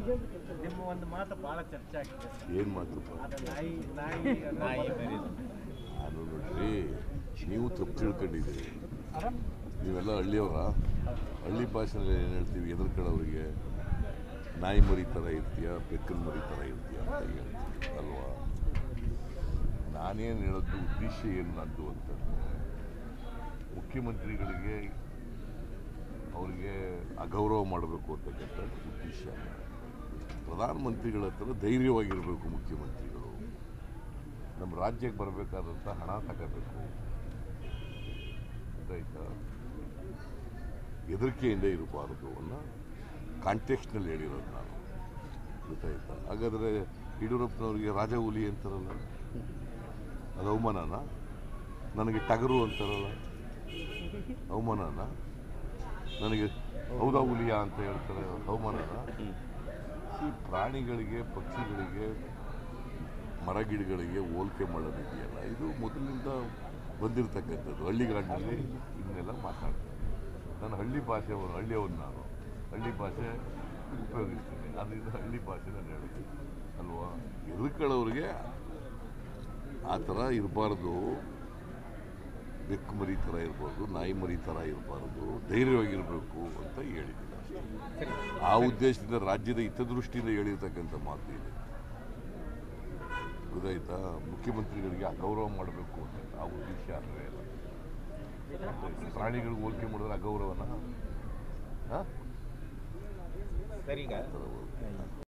ನಿಮ್ಮ ಒಂದು ಮಾತು ಬಹಳ ಚರ್ಚೆ ಆಗಿದೆ ಏನು ಮಾತಪ್ಪ ಅದು ನಾಯಿ ನಾಯಿ ನಾಯಿ ಬೇರೆ ನಾನು ನೋಡ್ರಿ ನೀವು ತಪ್ಪು ತಿಳ್ಕೊಂಡಿದ್ದೀರಿ ನೀವೆಲ್ಲ ಹಳ್ಳಿಯವರ ಹಳ್ಳಿ ಭಾಷೆನಲ್ಲಿ ಏನು ಹೇಳ್ತೀವಿ ಎದುರ್ಕೊಳ್ಳೋರಿಗೆ ನಾಯಿ ಮರಿ ಥರ ಇರ್ತೀಯ ಬೆಕ್ಕನ ಮರಿ ಥರ ಇರ್ತೀಯ ಅಂತ ಹೇಳ್ತೀವಿ ಅಲ್ವಾ ನಾನೇನು ಹೇಳೋದು ಉದ್ದೇಶ ಏನು ನಂದು ಅಂತ ಮುಖ್ಯಮಂತ್ರಿಗಳಿಗೆ ಅವರಿಗೆ ಅಗೌರವ ಮಾಡಬೇಕು ಅಂತಕ್ಕಂಥ ಉದ್ದೇಶ ಅಲ್ಲ. ಪ್ರಧಾನಮಂತ್ರಿಗಳ ಹತ್ರ ಧೈರ್ಯವಾಗಿರಬೇಕು ಮುಖ್ಯಮಂತ್ರಿಗಳು ನಮ್ಮ ರಾಜ್ಯಕ್ಕೆ ಬರಬೇಕಾದಂಥ ಹಣ ತಗೋಬೇಕು ಗೊತ್ತಾಯ್ತಾ ಹೆದರಿಕೆಯಿಂದ ಇರಬಾರದು ಅನ್ನೋ ಕಾಂಟೆಕ್ಸ್ನಲ್ಲಿ ಹೇಳಿರೋದು ನಾನು ಗೊತ್ತಾಯ್ತಾ ಹಾಗಾದರೆ ಯಡಿಯೂರಪ್ಪನವರಿಗೆ ರಾಜ ಹುಲಿ ಅಂತಾರಲ್ಲ ಅದು ಅವಮಾನನ ನನಗೆ ಟಗರು ಅಂತಾರಲ್ಲ ಅವಮಾನನ ನನಗೆ ಹೌದಾ ಹುಲಿಯಾ ಅಂತ ಹೇಳ್ತಾರೆ ಅವಮಾನನ ಈ ಪ್ರಾಣಿಗಳಿಗೆ ಪಕ್ಷಿಗಳಿಗೆ ಮರಗಿಡಗಳಿಗೆ ಹೋಲಿಕೆ ಮಾಡೋದಿದೆಯಲ್ಲ ಇದು ಮೊದಲಿನಿಂದ ಬಂದಿರತಕ್ಕಂಥದ್ದು ಹಳ್ಳಿಗಾಡಿನಲ್ಲಿ ಇದನ್ನೆಲ್ಲ ಮಾತಾಡ್ತಾರೆ ನಾನು ಹಳ್ಳಿ ಭಾಷೆ ಹಳ್ಳಿಯವನು ನಾನು ಹಳ್ಳಿ ಭಾಷೆ ಉಪಯೋಗಿಸ್ತೀನಿ ಅದರಿಂದ ಹಳ್ಳಿ ಭಾಷೆ ನಾನು ಹೇಳ್ತೀನಿ ಅಲ್ವಾ ಎದುರ್ಕೊಳ್ಳೋರಿಗೆ ಆ ಥರ ಇರಬಾರ್ದು ಬೆಕ್ಕು ಮರಿ ಥರ ಇರಬಾರ್ದು ನಾಯಿ ಮರಿ ಥರ ಇರಬಾರ್ದು ಧೈರ್ಯವಾಗಿರಬೇಕು ಅಂತ ಹೇಳಿದ್ದೀನಿ ಅಷ್ಟೇ ಆ ಉದ್ದೇಶದಿಂದ ರಾಜ್ಯದ ಹಿತದೃಷ್ಟಿಯಿಂದ ಹೇಳಿರ್ತಕ್ಕಂಥ ಮಾತು ಇದೆ ಗೊತ್ತಾಯ್ತಾ ಮುಖ್ಯಮಂತ್ರಿಗಳಿಗೆ ಅಗೌರವ ಮಾಡಬೇಕು ಅಂತ ಆ ಉದ್ದೇಶ ಅಲ್ಲವೇ ಅಲ್ಲ ಪ್ರಾಣಿಗಳಿಗೆ ಹೋಲಿಕೆ ಮಾಡಿದ್ರೆ ಅಗೌರವನ ಹಾಂ ಸರಿಗ ಆ ಥರ ಹೋಲಿಕೆ.